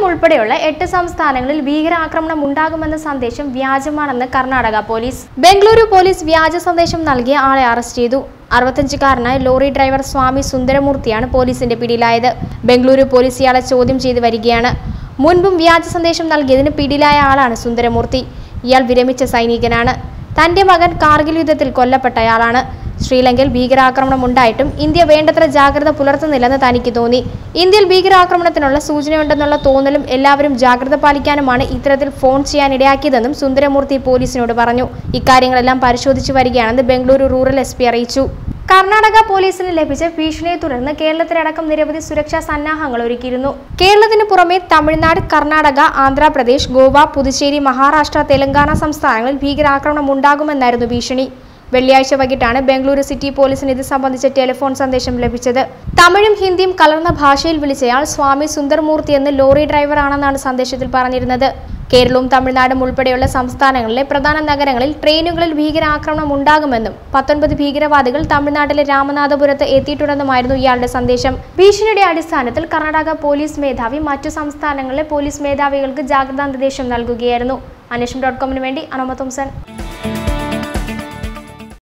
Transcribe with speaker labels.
Speaker 1: ഉൾപ്പെടെയുള്ള എട്ട് സംസ്ഥാനങ്ങളിൽ ഭീകരാക്രമണം ഉണ്ടാകുമെന്ന സന്ദേശം വ്യാജമാണെന്ന് കർണാടക പോലീസ് ബംഗളൂരു പോലീസ് വ്യാജ സന്ദേശം നൽകിയ ആളെ അറസ്റ്റ് ചെയ്തു അറുപത്തഞ്ചുകാരനായ ലോറി ഡ്രൈവർ സ്വാമി സുന്ദരമൂർത്തിയാണ് പോലീസിന്റെ പിടിയിലായത് ബംഗളൂരു പോലീസ് ഇയാളെ ചോദ്യം ചെയ്ത് വരികയാണ് മുൻപും വ്യാജ സന്ദേശം നൽകിയതിന് പിടിയിലായ ആളാണ് സുന്ദരമൂർത്തി ഇയാൾ വിരമിച്ച സൈനികനാണ് തന്റെ മകൻ കാർഗിൽ യുദ്ധത്തിൽ കൊല്ലപ്പെട്ടയാളാണ് ശ്രീലങ്കയിൽ ഭീകരാക്രമണം ഉണ്ടായിട്ടും ഇന്ത്യ വേണ്ടത്ര ജാഗ്രത പുലർത്തുന്നില്ലെന്ന് തനിക്ക് തോന്നി ഇന്ത്യയിൽ ഭീകരാക്രമണത്തിനുള്ള സൂചനയുണ്ടെന്നുള്ള തോന്നലും എല്ലാവരും ജാഗ്രത പാലിക്കാനുമാണ് ഇത്തരത്തിൽ ഫോൺ ചെയ്യാൻ ഇടയാക്കിയതെന്നും സുന്ദരമൂർത്തി പോലീസിനോട് പറഞ്ഞു ഇക്കാര്യങ്ങളെല്ലാം പരിശോധിച്ചു വരികയാണെന്ന് ബംഗളൂരു റൂറൽ എസ് അറിയിച്ചു കർണാടക പോലീസിന് ലഭിച്ച ഭീഷണിയെ തുടർന്ന് കേരളത്തിലടക്കം നിരവധി സുരക്ഷാ സന്നാഹങ്ങൾ ഒരുക്കിയിരുന്നു കേരളത്തിന് പുറമെ തമിഴ്നാട് കർണാടക ആന്ധ്രാപ്രദേശ് ഗോവ പുതുച്ചേരി മഹാരാഷ്ട്ര തെലങ്കാന സംസ്ഥാനങ്ങളിൽ ഭീകരാക്രമണം ഉണ്ടാകുമെന്നായിരുന്നു ഭീഷണി വെള്ളിയാഴ്ച വൈകിട്ടാണ് ബംഗളൂരു സിറ്റി പോലീസിന് ഇത് സംബന്ധിച്ച ടെലിഫോൺ സന്ദേശം ലഭിച്ചത് തമിഴും ഹിന്ദിയും കലർന്ന ഭാഷയിൽ വിളിച്ചയാൾ സ്വാമി സുന്ദർമൂർത്തി എന്ന് ലോറി ഡ്രൈവറാണെന്നാണ് സന്ദേശത്തിൽ പറഞ്ഞിരുന്നത് കേരളവും തമിഴ്നാടും ഉൾപ്പെടെയുള്ള സംസ്ഥാനങ്ങളിലെ പ്രധാന നഗരങ്ങളിൽ ട്രെയിനുകളിൽ ഭീകരാക്രമണം ഉണ്ടാകുമെന്നും പത്തൊൻപത് ഭീകരവാദികൾ തമിഴ്നാട്ടിലെ രാമനാഥപുരത്ത് എത്തിയിട്ടുണ്ടെന്നുമായിരുന്നു ഇയാളുടെ സന്ദേശം ഭീഷണിയുടെ അടിസ്ഥാനത്തിൽ കർണാടക പോലീസ് മേധാവി മറ്റു സംസ്ഥാനങ്ങളിലെ പോലീസ് മേധാവികൾക്ക് ജാഗ്രതാ നിർദ്ദേശം നൽകുകയായിരുന്നു അന്വേഷണം ഡോട്ട് കോമിന് വേണ്ടി അനോമ തോംസൺ